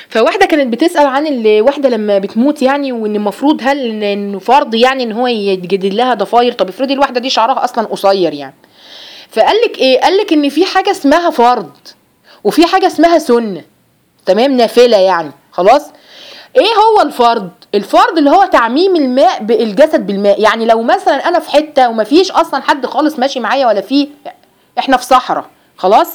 فواحده كانت بتسال عن الواحده لما بتموت يعني وان المفروض هل انه فرض يعني ان هو يتجدد لها ضفاير طب افرضي الواحده دي شعرها اصلا قصير يعني فقال لك ايه قال لك ان في حاجه اسمها فرض وفي حاجه اسمها سنه تمام نافله يعني خلاص ايه هو الفرض الفرض اللي هو تعميم الماء بالجسد بالماء يعني لو مثلا انا في حته ومفيش اصلا حد خالص ماشي معايا ولا في احنا في صحراء خلاص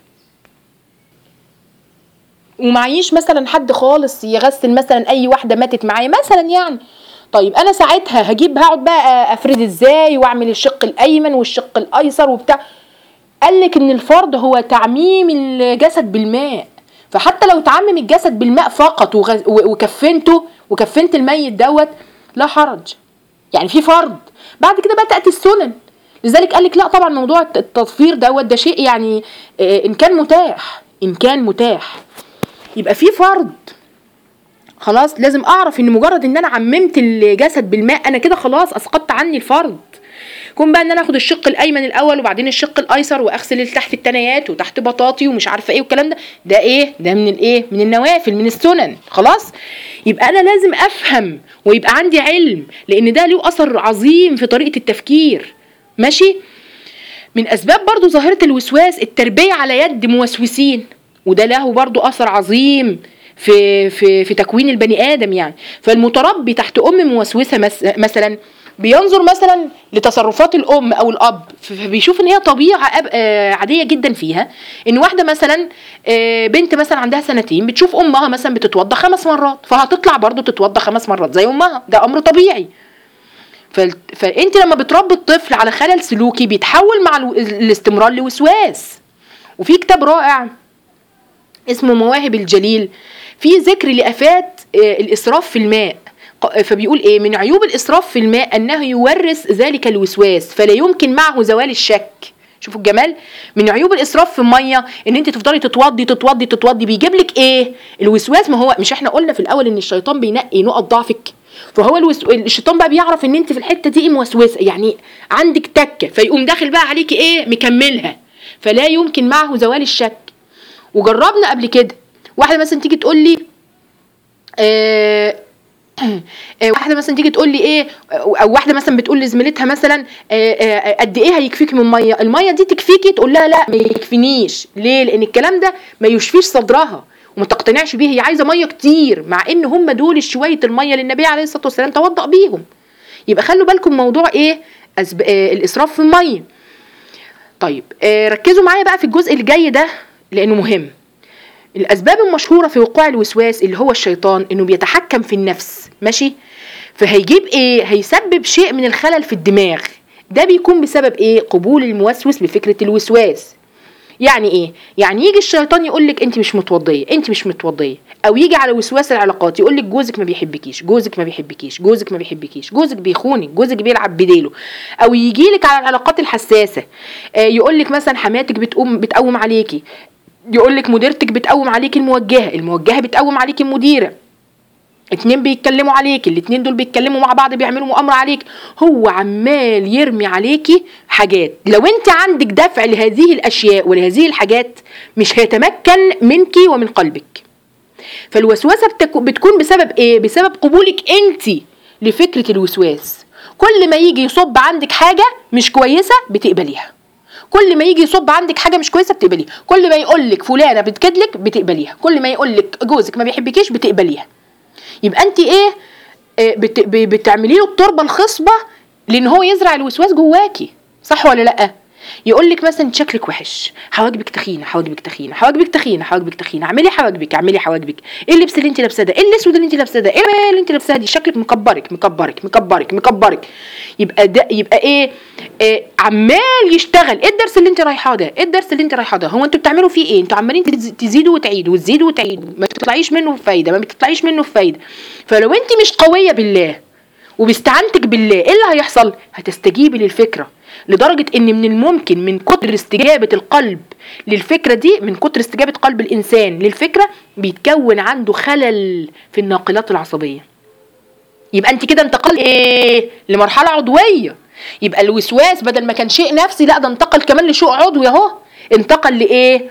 ومعيش مثلا حد خالص يغسل مثلا اي واحده ماتت معايا مثلا يعني طيب انا ساعتها هجيب هقعد بقى افرد ازاي واعمل الشق الايمن والشق الايسر وبتاع قال لك ان الفرض هو تعميم الجسد بالماء فحتى لو تعمم الجسد بالماء فقط وغز- و- وكفنته وكفنت الميت دوت لا حرج يعني في فرض بعد كده بقى تاتي السنن لذلك قال لك لا طبعا موضوع الت- التطفير دوت ده شيء يعني آه، ان كان متاح ان كان متاح يبقى في فرض خلاص لازم اعرف ان مجرد ان انا عممت الجسد بالماء انا كده خلاص اسقطت عني الفرض كون بقى ان انا اخد الشق الايمن الاول وبعدين الشق الايسر واغسل اللي تحت التنايات وتحت بطاطي ومش عارفه ايه والكلام ده ده ايه ده من الايه من النوافل من السنن خلاص يبقى انا لازم افهم ويبقى عندي علم لان ده له اثر عظيم في طريقه التفكير ماشي من اسباب برضو ظاهره الوسواس التربيه على يد موسوسين وده له برضو اثر عظيم في في في تكوين البني ادم يعني فالمتربي تحت ام موسوسه مس مثلا بينظر مثلا لتصرفات الام او الاب فبيشوف ان هي طبيعه أب آه عاديه جدا فيها ان واحده مثلا آه بنت مثلا عندها سنتين بتشوف امها مثلا بتتوضى خمس مرات فهتطلع برضو تتوضى خمس مرات زي امها ده امر طبيعي فال- فانت لما بتربي الطفل على خلل سلوكي بيتحول مع الو- الاستمرار لوسواس وفي كتاب رائع اسمه مواهب الجليل في ذكر لافات آه، الاسراف في الماء ق- فبيقول ايه من عيوب الاسراف في الماء انه يورث ذلك الوسواس فلا يمكن معه زوال الشك شوفوا الجمال من عيوب الاسراف في الميه ان انت تفضلي تتوضي تتوضي تتوضي بيجيب لك ايه الوسواس ما هو مش احنا قلنا في الاول ان الشيطان بينقي نقط ضعفك فهو الوس... الشيطان بقى بيعرف ان انت في الحته دي موسوسه يعني عندك تكه فيقوم داخل بقى عليكي ايه مكملها فلا يمكن معه زوال الشك وجربنا قبل كده واحده مثلا تيجي تقول لي آه آه، واحده مثلا تيجي تقول لي ايه او واحده مثلا بتقول لزميلتها مثلا آه، آه، قد ايه هيكفيكي من ميه الميه دي تكفيكي تقول لها لا ما يكفينيش ليه لان الكلام ده ما يشفيش صدرها وما تقتنعش بيه هي عايزه ميه كتير مع ان هم دول شويه الميه اللي النبي عليه الصلاه والسلام توضأ بيهم يبقى خلوا بالكم موضوع ايه أسب... آه الاسراف في الميه طيب آه ركزوا معايا بقى في الجزء اللي جاي ده لانه مهم الاسباب المشهوره في وقوع الوسواس اللي هو الشيطان انه بيتحكم في النفس ماشي فهيجيب ايه هيسبب شيء من الخلل في الدماغ ده بيكون بسبب ايه قبول الموسوس بفكره الوسواس يعني ايه يعني يجي الشيطان يقول لك انت مش متوضيه انت مش متوضيه او يجي على وسواس العلاقات يقول لك جوزك ما بيحبكيش جوزك ما بيحبكيش جوزك ما بيحبكيش جوزك بيخونك جوزك بيلعب بديله او يجي لك على العلاقات الحساسه آه يقول لك مثلا حماتك بتقوم بتقوم عليكي يقول لك مديرتك بتقوم عليكي الموجهه الموجهه بتقوم عليكي المديره اتنين بيتكلموا عليك الاتنين دول بيتكلموا مع بعض بيعملوا مؤامرة عليك هو عمال يرمي عليكي حاجات لو انت عندك دفع لهذه الاشياء ولهذه الحاجات مش هيتمكن منك ومن قلبك فالوسوسة بتكو- بتكون بسبب ايه بسبب قبولك انت لفكرة الوسواس كل ما يجي يصب عندك حاجة مش كويسة بتقبليها كل ما يجي يصب عندك حاجه مش كويسه بتقبليها كل ما يقول لك فلانه بتكدلك بتقبليها كل ما يقول لك جوزك ما بيحبكيش بتقبليها يبقى انت ايه آه، بت ب- بتعملي له التربه الخصبه لان هو يزرع الوسواس جواكي صح ولا لا يقول لك مثلا شكلك وحش حواجبك تخينه حواجبك تخينه حواجبك تخينه حواجبك تخينه اعملي حواجبك اعملي حواجبك ايه اللبس اللي انت لابساه ده ايه الاسود اللي انت لابساه ده ايه اللي انت لابساه دي شكلك مكبرك مكبرك مكبرك مكبرك يبقى ده يبقى ايه, إيه عمال يشتغل ايه الدرس اللي انت رايحاه ده ايه الدرس اللي انت رايحاه ده هو انتوا بتعملوا فيه ايه انتوا عمالين تز- تزيدوا وتعيدوا وتزيدوا وتعيدوا ما تطلعيش منه بفايده ما بتطلعيش منه بفايده فلو انت مش قويه بالله وباستعانتك بالله ايه اللي هيحصل هتستجيبي للفكره لدرجه ان من الممكن من كتر استجابه القلب للفكره دي من كتر استجابه قلب الانسان للفكره بيتكون عنده خلل في الناقلات العصبيه يبقى انت كده انتقل ايه لمرحله عضويه يبقى الوسواس بدل ما كان شيء نفسي لا ده انتقل كمان لشيء عضوي اهو انتقل لايه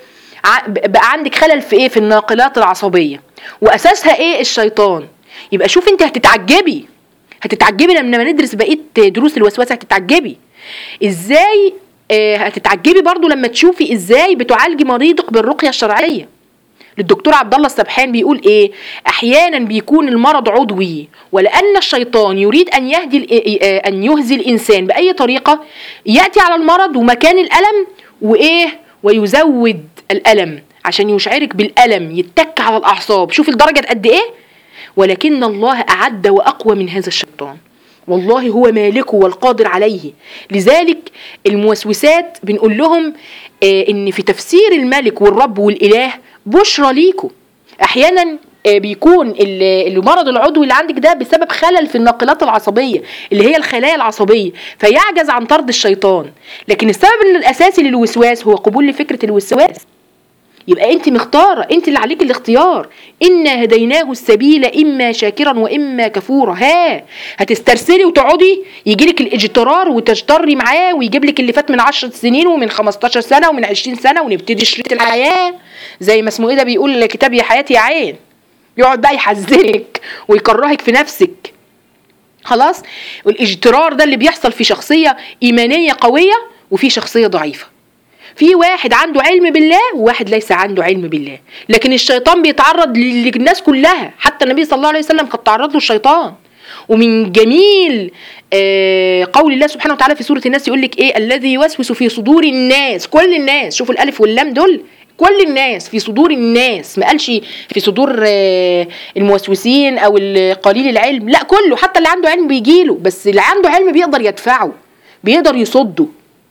ع- بقى عندك خلل في ايه في الناقلات العصبيه واساسها ايه الشيطان يبقى شوف انت هتتعجبي هتتعجبي لما ندرس بقيه دروس الوسواس هتتعجبي ازاي آه، هتتعجبي برضو لما تشوفي ازاي بتعالجي مريضك بالرقيه الشرعيه للدكتور عبد الله السبحان بيقول ايه احيانا بيكون المرض عضوي ولان الشيطان يريد ان يهدي ال- آه، ان يهزي الانسان باي طريقه ياتي على المرض ومكان الالم وايه ويزود الالم عشان يشعرك بالالم يتك على الاعصاب شوف الدرجه قد ايه ولكن الله اعد واقوى من هذا الشيطان والله هو مالكه والقادر عليه لذلك الموسوسات بنقول لهم آه، ان في تفسير الملك والرب والاله بشرى ليكم احيانا آه، بيكون ال- المرض العضوي اللي عندك ده بسبب خلل في الناقلات العصبيه اللي هي الخلايا العصبيه فيعجز عن طرد الشيطان لكن السبب الاساسي للوسواس هو قبول لفكره الوسواس يبقى انت مختاره انت اللي عليك الاختيار انا هديناه السبيل اما شاكرا واما كفورا ها هتسترسلي وتقعدي يجيلك الاجترار وتجتري معاه ويجيب لك اللي فات من 10 سنين ومن 15 سنه ومن 20 سنه ونبتدي شريط الحياه زي ما اسمه ايه ده بيقول كتاب يا حياتي يا عين يقعد بقى يحزنك ويكرهك في نفسك خلاص والاجترار ده اللي بيحصل في شخصيه ايمانيه قويه وفي شخصيه ضعيفه في واحد عنده علم بالله وواحد ليس عنده علم بالله لكن الشيطان بيتعرض لل- للناس كلها حتى النبي صلى الله عليه وسلم قد تعرض له الشيطان ومن جميل آه، قول الله سبحانه وتعالى في سورة الناس يقول لك ايه الذي يوسوس في صدور الناس كل الناس شوفوا الالف واللام دول كل الناس في صدور الناس ما قالش في صدور آه، الموسوسين او ال- قليل العلم لا كله حتى اللي عنده علم بيجيله بس اللي عنده علم بيقدر يدفعه بيقدر يصده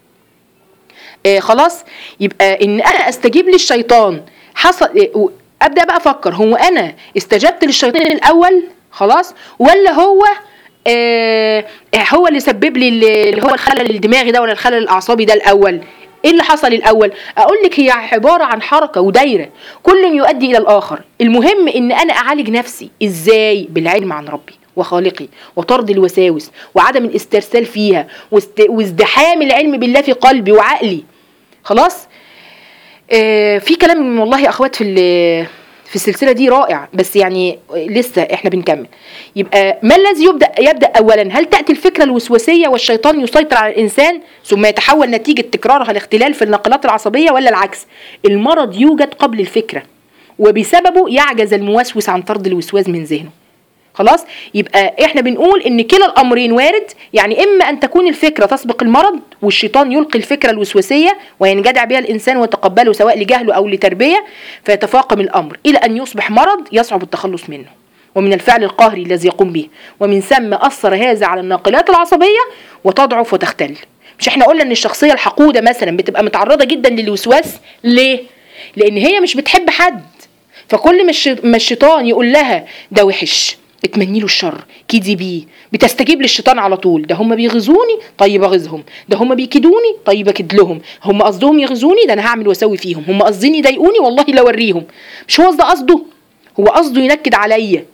آه خلاص يبقى ان انا استجيب للشيطان حصل آه، و- ابدا بقى افكر هو انا استجبت للشيطان الاول خلاص ولا هو آه هو اللي سبب لي اللي اللي هو الخلل الدماغي ده ولا الخلل الاعصابي ده الاول ايه اللي حصل الاول اقول لك هي عباره عن حركه ودايره كل يؤدي الى الاخر المهم ان انا اعالج نفسي ازاي بالعلم عن ربي وخالقي وطرد الوساوس وعدم الاسترسال فيها واست- وازدحام العلم بالله في قلبي وعقلي خلاص آه في كلام والله يا اخوات في ال- في السلسله دي رائع بس يعني لسه احنا بنكمل يبقى ما الذي يبدا يبدا اولا هل تاتي الفكره الوسواسيه والشيطان يسيطر على الانسان ثم يتحول نتيجه تكرارها لاختلال في النقلات العصبيه ولا العكس المرض يوجد قبل الفكره وبسببه يعجز الموسوس عن طرد الوسواس من ذهنه خلاص يبقى احنا بنقول ان كلا الامرين وارد يعني اما ان تكون الفكره تسبق المرض والشيطان يلقي الفكره الوسواسيه وينجدع بها الانسان ويتقبله سواء لجهله او لتربيه فيتفاقم الامر الى ان يصبح مرض يصعب التخلص منه ومن الفعل القهري الذي يقوم به ومن ثم اثر هذا على الناقلات العصبيه وتضعف وتختل مش احنا قلنا ان الشخصيه الحقوده مثلا بتبقى متعرضه جدا للوسواس ليه لان هي مش بتحب حد فكل ما الش- ما الشيطان يقول لها ده وحش اتمني له الشر كيدي بيه بتستجيب للشيطان على طول ده هم بيغزوني طيب اغيظهم ده هم بيكيدوني طيب اكيد لهم هم قصدهم يغزوني ده انا هعمل واسوي فيهم هم قاصدين يضايقوني والله لا اوريهم مش هو ده قصده هو قصده ينكد عليا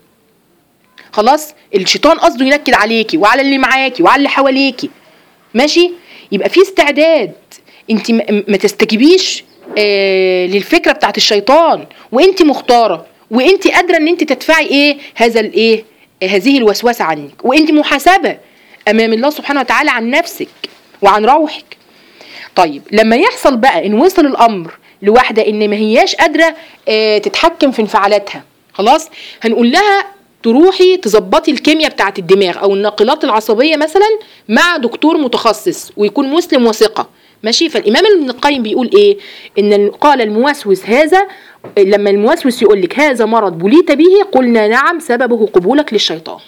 خلاص الشيطان قصده ينكد عليكي وعلى اللي معاكي وعلى اللي حواليكي ماشي يبقى في استعداد انت م- ما تستجيبيش آه للفكره بتاعت الشيطان وانت مختاره وانت قادره ان انت تدفعي ايه هذا الايه آه، هذه الوسوسه عنك وانت محاسبه امام الله سبحانه وتعالى عن نفسك وعن روحك طيب لما يحصل بقى ان وصل الامر لواحده ان ما هياش قادره آه، تتحكم في انفعالاتها خلاص هنقول لها تروحي تظبطي الكيمياء بتاعت الدماغ او الناقلات العصبيه مثلا مع دكتور متخصص ويكون مسلم وثقه ماشي فالامام ابن القيم بيقول ايه ان قال الموسوس هذا لما الموسوس يقول لك هذا مرض بليت به قلنا نعم سببه قبولك للشيطان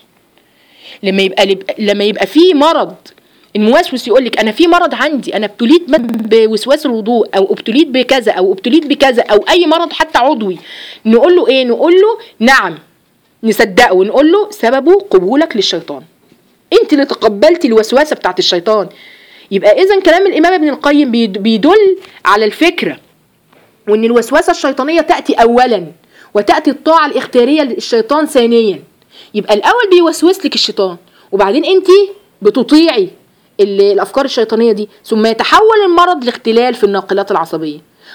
لما يبقى لما يبقى في مرض الموسوس يقول لك انا في مرض عندي انا ابتليت ب- بوسواس الوضوء او ابتليت بكذا او ابتليت بكذا او اي مرض حتى عضوي نقول له ايه نقول له نعم نصدقه ونقول له سببه قبولك للشيطان انت اللي تقبلتي الوسوسه بتاعت الشيطان يبقى اذا كلام الامام ابن القيم بيد- بيدل على الفكره وان الوسوسه الشيطانيه تاتي اولا وتاتي الطاعه الاختياريه للشيطان ثانيا يبقى الاول بيوسوس لك الشيطان وبعدين انت بتطيعي ال- الافكار الشيطانيه دي ثم يتحول المرض لاختلال في الناقلات العصبيه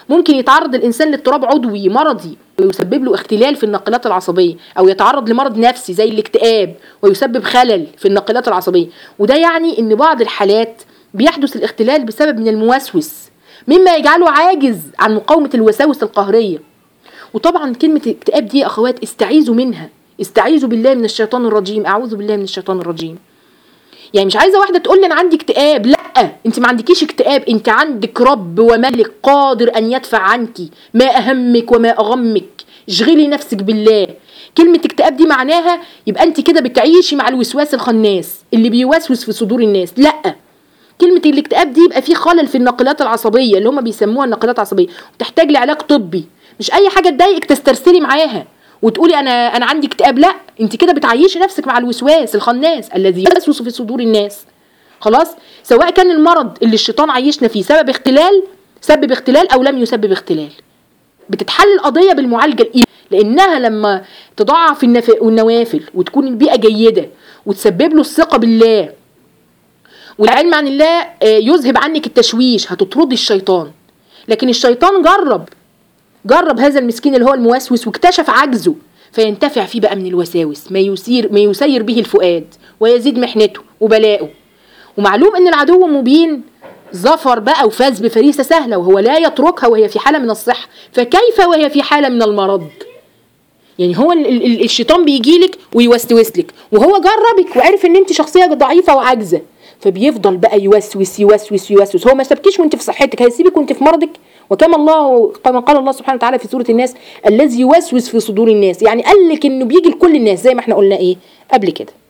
ممكن يتعرض الانسان لاضطراب عضوي مرضي ويسبب له اختلال في الناقلات العصبيه او يتعرض لمرض نفسي زي الاكتئاب ويسبب خلل في الناقلات العصبيه وده يعني ان بعض الحالات بيحدث الاختلال بسبب من الموسوس مما يجعله عاجز عن مقاومه الوساوس القهريه وطبعا كلمه الاكتئاب دي يا اخوات استعيذوا منها استعيذوا بالله من الشيطان الرجيم اعوذ بالله من الشيطان الرجيم يعني مش عايزه واحده تقول لي انا عندي اكتئاب لا انت ما عندكيش اكتئاب انت عندك رب وملك قادر ان يدفع عنك ما اهمك وما اغمك اشغلي نفسك بالله كلمة اكتئاب دي معناها يبقى انت كده بتعيشي مع الوسواس الخناس اللي بيوسوس في صدور الناس لا كلمة الاكتئاب دي يبقى في خلل في الناقلات العصبية اللي هم بيسموها الناقلات العصبية وتحتاج لعلاج طبي مش اي حاجة تضايقك تسترسلي معاها وتقولي انا انا عندي اكتئاب لا انت كده بتعيشي نفسك مع الوسواس الخناس الذي يوسوس في صدور الناس خلاص سواء كان المرض اللي الشيطان عيشنا فيه سبب اختلال سبب اختلال او لم يسبب اختلال بتتحل القضيه بالمعالجه الايمانيه لانها لما تضعف النف- النوافل وتكون البيئه جيده وتسبب له الثقه بالله والعلم عن الله آه، يذهب عنك التشويش هتطردي الشيطان لكن الشيطان جرب جرب هذا المسكين اللي هو الموسوس واكتشف عجزه فينتفع فيه بقى من الوساوس ما يسير ما يسير به الفؤاد ويزيد محنته وبلاءه ومعلوم ان العدو مبين ظفر بقى وفاز بفريسه سهله وهو لا يتركها وهي في حاله من الصحه فكيف وهي في حاله من المرض يعني هو ال- ال- الشيطان بيجيلك ويوسوس لك وهو جربك وعرف ان انت شخصيه ضعيفه وعاجزه فبيفضل بقى يوسوس يوسوس يوسوس هو ما سابكيش وانت في صحتك هيسيبك وانت في مرضك وكما الله كما قال الله سبحانه وتعالى في سوره الناس الذي يوسوس في صدور الناس يعني قال لك انه بيجي لكل الناس زي ما احنا قلنا ايه قبل كده